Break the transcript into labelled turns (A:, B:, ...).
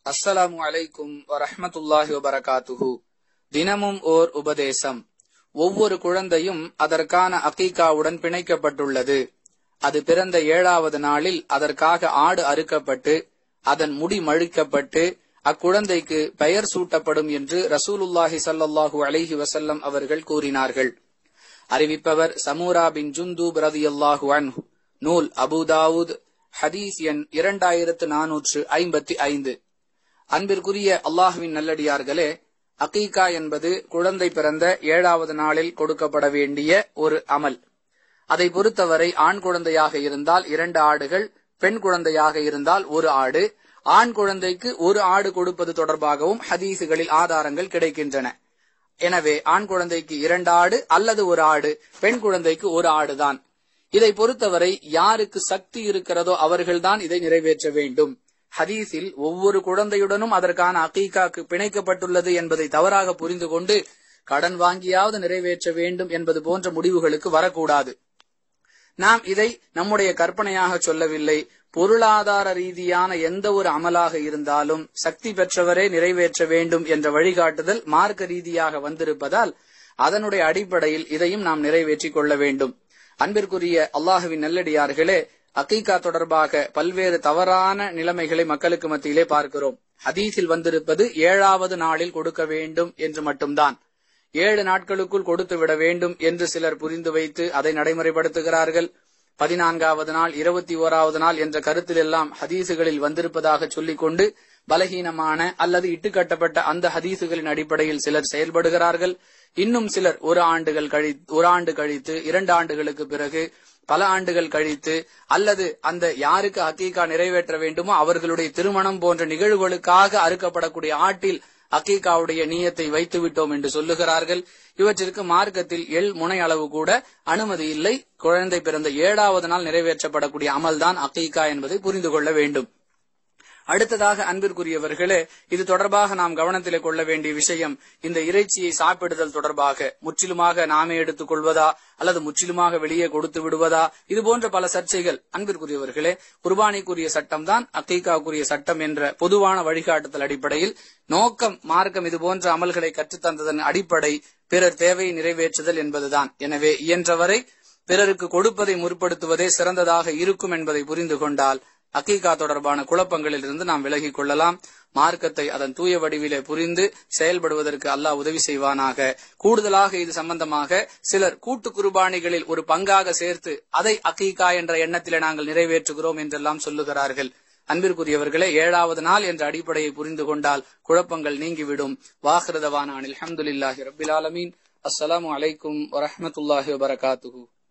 A: அஸ்ஸலாமு அலைக்கும் வரஹ்மத்துல்லாஹி வபரகாத்துஹு தினமும் ஓர் உபதேசம் ஒவ்வொரு குழந்தையும் அதற்கான அகீகாவுடன் பிணைக்கப்பட்டுள்ளது அது பிறந்த ஏழாவது நாளில் அதற்காக ஆடு அறுக்கப்பட்டு அதன் முடி மழிக்கப்பட்டு அக்குழந்தைக்கு பெயர் சூட்டப்படும் என்று ரசூலுல்லாஹி ஸல்லல்லாஹு அலைஹி வஸல்லம் அவர்கள் கூறினார்கள் அறிவிப்பவர் சமூரா பின் ஜுந்தூப் ரதியல்லாஹு அன்ஹு நூல் அபுதாவுத் ஹதீஸ் எண் இரண்டாயிரத்து நானூற்று ஐம்பத்தி ஐந்து அன்பிற்குரிய அல்லாஹுவின் நல்லடியார்களே அகீகா என்பது குழந்தை பிறந்த ஏழாவது நாளில் கொடுக்கப்பட வேண்டிய ஒரு அமல் அதை பொறுத்தவரை ஆண் குழந்தையாக இருந்தால் இரண்டு ஆடுகள் பெண் குழந்தையாக இருந்தால் ஒரு ஆடு ஆண் குழந்தைக்கு ஒரு ஆடு கொடுப்பது தொடர்பாகவும் ஹதீசுகளில் ஆதாரங்கள் கிடைக்கின்றன எனவே ஆண் குழந்தைக்கு இரண்டு ஆடு அல்லது ஒரு ஆடு பெண் குழந்தைக்கு ஒரு ஆடுதான் இதை பொறுத்தவரை யாருக்கு சக்தி இருக்கிறதோ அவர்கள்தான் இதை நிறைவேற்ற வேண்டும் ஹதீஸில் ஒவ்வொரு குழந்தையுடனும் அதற்கான அகீகாக்கு பிணைக்கப்பட்டுள்ளது என்பதை தவறாக புரிந்து கொண்டு கடன் வாங்கியாவது நிறைவேற்ற வேண்டும் என்பது போன்ற முடிவுகளுக்கு வரக்கூடாது நாம் இதை நம்முடைய கற்பனையாக சொல்லவில்லை பொருளாதார ரீதியான எந்த ஒரு அமலாக இருந்தாலும் சக்தி பெற்றவரே நிறைவேற்ற வேண்டும் என்ற வழிகாட்டுதல் மார்க்க ரீதியாக வந்திருப்பதால் அதனுடைய அடிப்படையில் இதையும் நாம் நிறைவேற்றிக் கொள்ள வேண்டும் அன்பிற்குரிய அல்லாஹுவின் நல்லடியார்களே அகீகா தொடர்பாக பல்வேறு தவறான நிலைமைகளை மக்களுக்கு மத்தியிலே பார்க்கிறோம் ஹதீஸில் வந்திருப்பது ஏழாவது நாளில் கொடுக்க வேண்டும் என்று மட்டும்தான் ஏழு நாட்களுக்குள் கொடுத்து விட வேண்டும் என்று சிலர் புரிந்து வைத்து அதை நடைமுறைப்படுத்துகிறார்கள் பதினான்காவது நாள் இருபத்தி ஓராவது நாள் என்ற கருத்தில் எல்லாம் ஹதீசுகளில் வந்திருப்பதாக சொல்லிக் கொண்டு பலகீனமான அல்லது இட்டுக்கட்டப்பட்ட அந்த ஹதீசுகளின் அடிப்படையில் சிலர் செயல்படுகிறார்கள் இன்னும் சிலர் ஒரு ஆண்டுகள் கழி ஒரு ஆண்டு கழித்து இரண்டு ஆண்டுகளுக்கு பிறகு பல ஆண்டுகள் கழித்து அல்லது அந்த யாருக்கு ஹக்கீகா நிறைவேற்ற வேண்டுமோ அவர்களுடைய திருமணம் போன்ற நிகழ்வுகளுக்காக அறுக்கப்படக்கூடிய ஆட்டில் அக்கீகாவுடைய நீயத்தை வைத்து விட்டோம் என்று சொல்லுகிறார்கள் இவற்றிற்கு மார்க்கத்தில் எள் முனை அளவு கூட அனுமதி இல்லை குழந்தை பிறந்த ஏழாவது நாள் நிறைவேற்றப்படக்கூடிய அமல்தான் அக்கீகா என்பதை புரிந்து கொள்ள வேண்டும் அடுத்ததாக அன்பிற்குரியவர்களே இது தொடர்பாக நாம் கவனத்திலே கொள்ள வேண்டிய விஷயம் இந்த இறைச்சியை சாப்பிடுதல் தொடர்பாக முற்றிலுமாக நாமே எடுத்துக் கொள்வதா அல்லது முற்றிலுமாக வெளியே கொடுத்து விடுவதா இது போன்ற பல சர்ச்சைகள் அன்பிற்குரியவர்களே குர்பானிக்குரிய சட்டம் தான் அக்கீகாவுக்குரிய சட்டம் என்ற பொதுவான வழிகாட்டுதல் அடிப்படையில் நோக்கம் மார்க்கம் இது போன்ற அமல்களை கற்றுத்தந்ததன் அடிப்படை பிறர் தேவையை நிறைவேற்றுதல் என்பதுதான் எனவே இயன்றவரை பிறருக்கு கொடுப்பதை முற்படுத்துவதே சிறந்ததாக இருக்கும் என்பதை புரிந்து கொண்டால் அக்கீகா தொடர்பான குழப்பங்களில் இருந்து நாம் விலகிக் கொள்ளலாம் மார்க்கத்தை அதன் தூய வடிவிலே புரிந்து செயல்படுவதற்கு அல்லாஹ் உதவி செய்வானாக கூடுதலாக இது சம்பந்தமாக சிலர் கூட்டு குர்பானிகளில் ஒரு பங்காக சேர்த்து அதை அக்கீகா என்ற எண்ணத்திலே நாங்கள் நிறைவேற்றுகிறோம் என்றெல்லாம் சொல்லுகிறார்கள் அன்பிற்குரியவர்களே ஏழாவது நாள் என்ற அடிப்படையை புரிந்து கொண்டால் குழப்பங்கள் நீங்கிவிடும் வாஹிருதவானான் அலமதுல்லாஹி ரபில் ஆலமீன் அஸ்ஸலாமு அலைக்கும் வரஹமத்துல்லாஹி வபரகாத்துஹூ